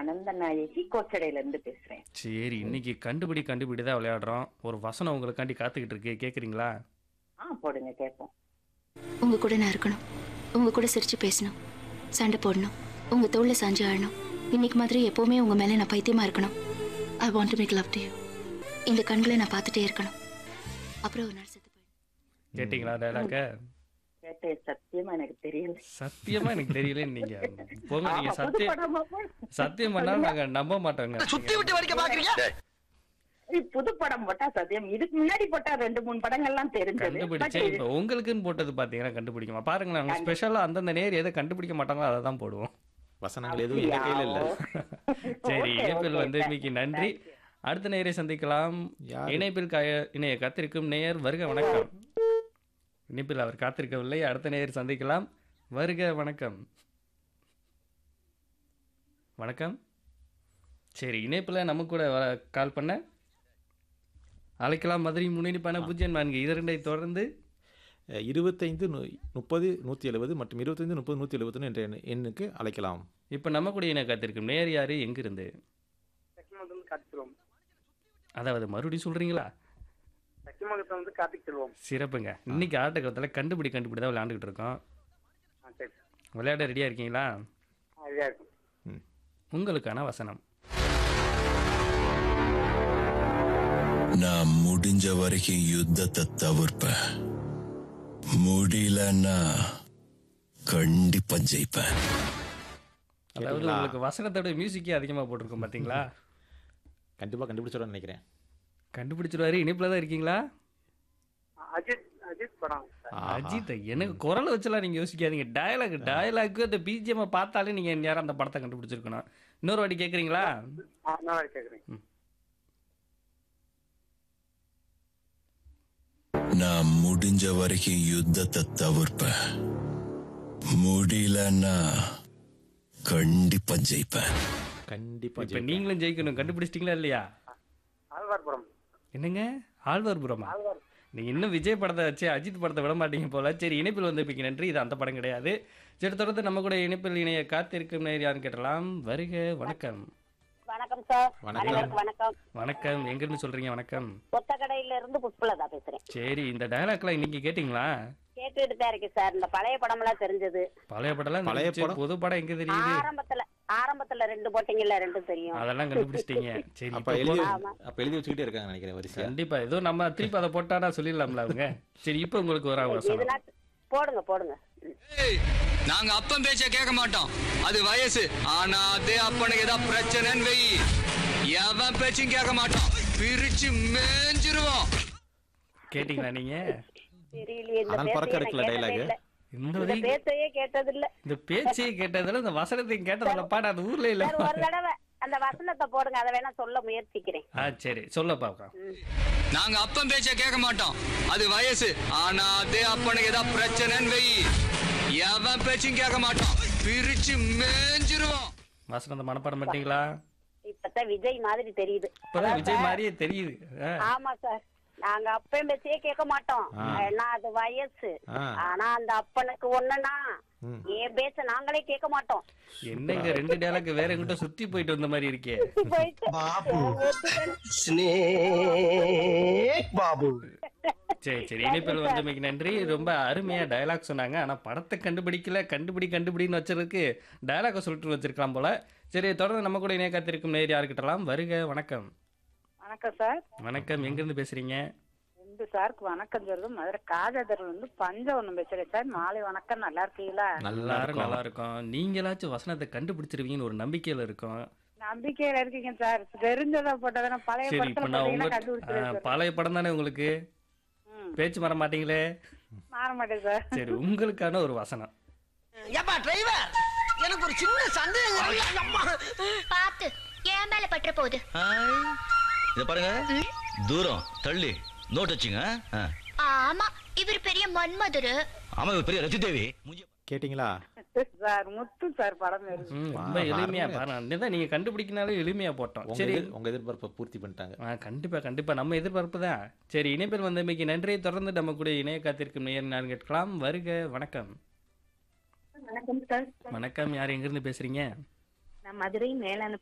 அனந்த நாயகி கோச்சடையில இருந்து பேசுறேன் சரி இன்னைக்கு கண்டுபிடி கண்டுபிடி தான் விளையாடுறோம் ஒரு வசனம் உங்களுக்காண்டி காத்துக்கிட்டு இருக்கு கேக்குறீங்களா ஆ போடுங்க கேட்போம் உங்க கூட நான் இருக்கணும் உங்க கூட சிரிச்சு பேசணும் சண்டை போடணும் உங்க தோல்ல சாஞ்சு ஆழணும் இன்னைக்கு மாதிரி எப்பவுமே உங்க மேல நான் பைத்தியமா இருக்கணும் I want to make love to you இந்த கண்களை நான் பார்த்துட்டே இருக்கணும் அப்புறம் ஒரு நாள் செத்து போயிடும் கேட்டீங்களா டயலாக்க கேட்டேன் சத்தியமா எனக்கு தெரியல சத்தியமா எனக்கு தெரியல நீங்க போங்க நீங்க ஆமா, புது சத்தியம் படமா போய்- சத்தியம் பண்ணாலும் நாங்க நம்ப மாட்டோங்க சுத்தி விட்டு வரைக்கும் பாக்குறீங்க ஏய், புது படம் போட்டா சத்தியம் இதுக்கு முன்னாடி போட்டா ரெண்டு மூணு படங்கள்லாம் தெரிஞ்சது But கண்டுபிடிச்சேன் இது- இப்ப உங்களுக்குன்னு போட்டது பாத்தீங்கன்னா கண்டுபிடிக்குமா பாருங்களேன் ஸ்பெஷலா அந்தந்த நேர் எதை கண்டுபிடிக்க மாட்டாங்களோ அதை தான் போடுவோம் வசனங்கள் எதுவும் எங்க கையில இல்ல சரி Okay, இணைப்பில் okay, வந்து thank இன்னைக்கு you, நன்றி thank you. அடுத்த நேரை சந்திக்கலாம் யாரு? இணைப்பில் காய இணைய காத்திருக்கும் நேயர் வருக வணக்கம் இணைப்பில் அவர் காத்திருக்கவில்லை அடுத்த நேயர் சந்திக்கலாம் வருக வணக்கம் வணக்கம் சரி இணைப்பில் நம்ம கூட வ- கால் பண்ண அழைக்கலாம் மதுரை முன்னிப்பான பூஜ்ஜியம் நான்கு இரண்டை தொடர்ந்து அஹ், இருபத்தைந்து நு- முப்பது நூற்றி எழுபது மற்றும் இருபத்தைந்து முப்பது நூற்றி எழுபதுன்னு என்ற எண்ணு- எண்ணுக்கு அழைக்கலாம் இப்போ நம்ம கூட இணைய காத்திருக்கும் நேர் யாரு எங்கிருந்து சக்கிமங்கலத்துல வந்து கார்த்திக் செல்வம் அதாவது மறுபடியும் சொல்றீங்களா சக்கிமங்கலத்துல வந்து கார்த்திக் செல்வம் சிறப்புங்க இன்னைக்கு ஆட்டக்காலத்தில் கண்டுபிடி கண்டுபிடி தான் விளையாண்டுக்கிட்டு இருக்கோம் ஆ சரி விளையாட ரெடியாக இருக்கீங்களா ஆ இதா இருக்கும் ம். உங்களுக்கான வசனம் நான் முடிஞ்ச வரைக்கும் யுத்தத்தை தவிர்ப்பேன் முடியலன்னா கண்டிப்பா ஜெயிப்பேன் அதாவது கேட்டீங்களா? உங்களுக்கு வசனத்தோட மியூசிக்கே அதிகமாக போட்டிருக்கோம் பார்த்தீங்களா கண்டிப்பா கண்டுபிடிச்சிடணும்னு நினைக்கிறேன் கண்டுபிடிச்சிருவாரு இனிப்பில் தான் இருக்கீங்களா ஆ, அஜித் அஜித் படம் சார் ஆஹா. அஜித் எனக்கு குரலை வச்செல்லாம் நீங்கள் யோசிக்காதீங்க டயலாக் டயலாக்கு அந்த பிஜிஎம் பார்த்தாலே நீங்கள் நேரம் அந்த படத்தை கண்டுபிடிச்சிருக்கணும் இன்னொரு வாட்டி கேட்குறீங்களா ஆ நான் கேட்குறேன் நான் முடிஞ்ச வரைக்கும் யுத்தத்தை தவிர்ப்பேன் முடியலன்னா கண்டிப்பா ஜெயிப்பேன் கண்டிப்பா இப்போ ஜெயிப்பேன். நீங்களும் ஜெயிக்கணும் கண்டுபிடிச்சிட்டிங்களா இல்லையா ஆழ்வார் படம் என்னங்க ஆழ்வார்புரமா நீங்க இன்னும் விஜய் படத்தை வச்சு அஜித் படத்தை விட மாட்டீங்க போல சரி இணைப்பில் வந்து நன்றி இது அந்த படம் கிடையாது சரி தொடர்ந்து நம்ம கூட இணைப்பில் இணைய காத்திருக்கும் நேர் யாருன்னு கேட்டலாம் வருக வணக்கம் வணக்கம் சார் வணக்கம். அனைவருக்கும் வணக்கம் வணக்கம் எங்கிருந்து சொல்றீங்க வணக்கம் கொத்தக்கடையில இருந்து புஷ்பலதா பேசுறேன் சரி இந்த டயலாக்லாம் இன்னைக்கு கேட்டிங்களா கேட்டுட்டு தான் இருக்கேன் சார் இந்த பழைய படம் எல்லாம் தெரிஞ்சது பழைய படம்லாம் பழைய நடிச்சு, படம்? புது படம் எங்க தெரியுது ஆரம்பத்துல ஆரம்பத்துல ரெண்டு போட்டீங்கல்ல ரெண்டும் தெரியும் அதெல்லாம் கண்டுபிடிச்சிட்டீங்க சரி அப்ப இப்போ எழுதி ஆமா. அப்ப எழுதி வச்சுக்கிட்டே இருக்காங்க நினைக்கிறேன் வரிசையா கண்டிப்பா ஏதோ நம்ம திருப்பி அதை போட்டானா சொல்லிடலாம்ல அவங்க சரி இப்போ உங்களுக்கு ஒரு அவசரம் இதுனா போடுங்க போடுங்க ம். ஏய், நாங்க அப்பன் பேச்ச கேட்க மாட்டோம் அது வயசு ஆனா அதே அப்பனுக்கு ஏதாவது பிரச்சனைன்னு வெயி எவன் பேச்சும் கேட்க மாட்டோம் பிரிச்சு மேஞ்சிருவோம் கேட்டிங்களா நீங்க தெரியலையே இந்த ஆனால் பறக்க பேச்சையே நான் இருக்குல்ல கேட்டதே dialogue? இல்ல. இந்த இந்த வரைக்கும் பேச்சையே கேட்டதில்ல இந்த பேச்சையே கேட்டதுல இந்த வசனத்தையும் கேட்டதுல பாட அது ஊர்ல இல்ல சார் ஒரு தடவை அந்த வசனத்தை போடுங்க அதை வேணா சொல்ல முயற்சிக்கிறேன் ஆ சரி சொல்ல பாக்கலாம் நாங்க அப்பன் பேச்ச கேட்க மாட்டோம் அது வயசு ஆனா அதே அப்பனுக்கு ஏதாவது பிரச்சனைன்னு வெயி எவன் பேச்சும் கேட்க மாட்டோம் பிரிச்சு மேஞ்சிருவோம் வசனத்தை மனப்பாடம் பண்ணிட்டீங்களா இப்பதான் விஜய் மாதிரி தெரியுது இப்பதான் அதான் விஜய் சார், மாதிரியே தெரியுது ஆ. ஆமா சார் நாங்க அப்பன் பேச்சையே கேட்க மாட்டோம் ஆ. ஏன்னா அது வயசு ஆ. ஆனா அந்த அப்பனுக்கு ஒண்ணுனா ம். என் பேச்ச நாங்களே கேட்க மாட்டோம் என்னங்க ரெண்டு டேலாக் வேற எங்கிட்ட சுத்தி போயிட்டு வந்த மாதிரி இருக்கே போயிட்டு பாபு சரி சரி இணைப்பில் வந்தமைக்கு நன்றி ரொம்ப அருமையா டயலாக் சொன்னாங்க ஆனா படத்தை கண்டுபிடிக்கல கண்டுபிடி கண்டுபிடின்னு வச்சிருக்கு டயலாக சொல்லிட்டு வச்சிருக்கலாம் போல சரி தொடர்ந்து நம்ம கூட இணைய காத்திருக்கும் நேர் யாருக்கிட்டலாம் வருக வணக்கம் வணக்கம் சார் வணக்கம் எங்கிருந்து பேசுறீங்க ரெண்டு சாருக்கு வணக்கம் சொல்லுது மதுரை காஜாதரில் வந்து பஞ்சம் ஒன்று பேசுறேன் சார் மாலை வணக்கம் நல்லா இருக்கீங்களா நல்லா எல்லாரும் இருக்கும் நல்லா இருக்கும் நீங்களாச்சும் வசனத்தை கண்டுபிடிச்சிருவீங்கன்னு ஒரு நம்பிக்கையில இருக்கும் நம்பிக்கையில இருக்கீங்க சார் தெரிஞ்சதா போட்டதான பழைய சரி இப்போ படத்துல நான் போட்டீங்கன்னா உங்க கண்டுபிடிச்சிருவேன் ஆ, சார். பழைய படம் தானே உங்களுக்கு ம், பேச்சு மற மாட்டீங்களே மாற மாட்டேன் சார் சரி உங்களுக்கான ஒரு வசனம் ஏப்பா டிரைவர் எனக்கு ஒரு சின்ன சந்தேகம் பார்த்து என் மேல பற்ற போகுது இத பாருங்க தூரம் தள்ளி நோட் வச்சுங்க ஆ. ஆமா இவர் பெரிய மன்மதுரு ஆமா இவ பெரிய ரத்தி தேவி கேட்டிங்களா சார் முத்து சார் படம் இருக்கு ம், ரொம்ப ஆ, எளிமையா அருமையா பாருங்க தான் நீங்க கண்டுபிடிக்கனாலே எளிமையா போட்டோம் உங்க சரி எதிர்- உங்க எதிர்பார்ப்பை பூர்த்தி பண்ணிட்டாங்க ஆ கண்டிப்பா கண்டிப்பா நம்ம எதிர்பார்ப்பு தான் சரி இணைப்பில் வந்தமைக்கு நன்றி தொடர்ந்து நம்ம கூட இணைய காத்திருக்கும் நேர் நான் கேட்கலாம் வருக வணக்கம் வணக்கம் சார் வணக்கம் யார் எங்கிருந்து பேசுறீங்க நான் மதுரை மேலான